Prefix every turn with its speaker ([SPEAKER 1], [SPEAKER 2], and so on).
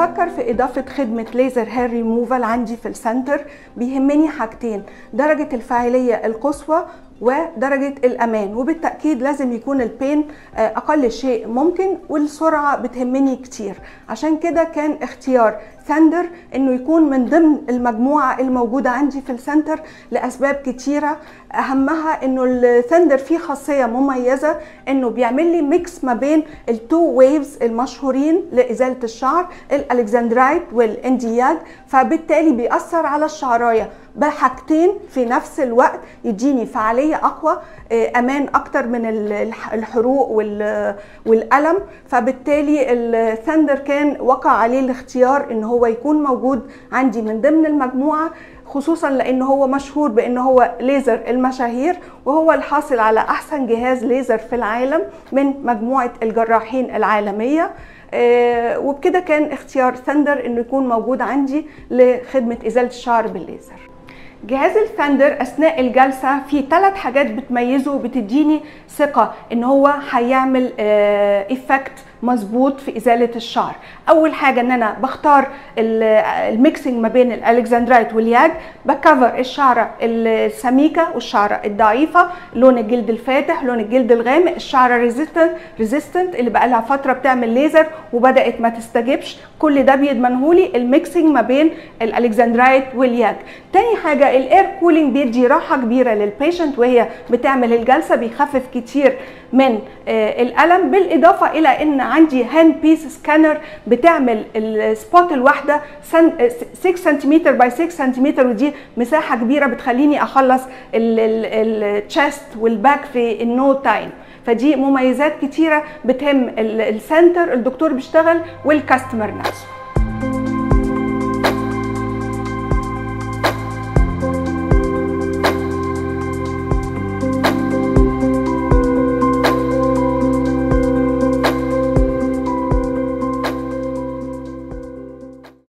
[SPEAKER 1] بفكر في اضافه خدمه ليزر هير ريموفال عندي في السنتر بيهمني حاجتين درجه الفاعليه القصوى ودرجة الأمان وبالتأكيد لازم يكون البين أقل شيء ممكن والسرعة بتهمني كتير عشان كده كان اختيار ثاندر انه يكون من ضمن المجموعة الموجودة عندي في السنتر لأسباب كتيرة أهمها انه الثاندر فيه خاصية مميزة انه بيعمل لي ميكس ما بين التو ويفز المشهورين لإزالة الشعر الألكسندرايت والاندياج فبالتالي بيأثر على الشعراية بحاجتين في نفس الوقت يديني فعاليه اقوى امان اكتر من الحروق والالم فبالتالي الثندر كان وقع عليه الاختيار ان هو يكون موجود عندي من ضمن المجموعه خصوصا لان هو مشهور بان هو ليزر المشاهير وهو الحاصل على احسن جهاز ليزر في العالم من مجموعه الجراحين العالميه آه وبكده كان اختيار ثندر انه يكون موجود عندي لخدمه ازاله الشعر بالليزر جهاز الثاندر اثناء الجلسه في ثلاث حاجات بتميزه وبتديني ثقه ان هو هيعمل ايفكت مظبوط في ازاله الشعر اول حاجه ان انا بختار الميكسنج ما بين الالكسندرايت والياج بكفر الشعره السميكه والشعره الضعيفه لون الجلد الفاتح لون الجلد الغامق الشعره ريزيستنت ريزيستنت اللي بقى لها فتره بتعمل ليزر وبدات ما تستجبش كل ده بيضمنهولي الميكسنج ما بين الالكسندرايت والياج تاني حاجه الاير كولينج بيدي راحه كبيره للبيشنت وهي بتعمل الجلسه بيخفف كتير من الالم بالاضافه الى ان عندي هاند بيس سكانر بتعمل السبوت الواحده 6 سنتيمتر باي 6 سنتيمتر ودي مساحه كبيره بتخليني اخلص التشست والباك في النو تايم فدي مميزات كتيره بتهم السنتر الدكتور بيشتغل والكاستمر نفسه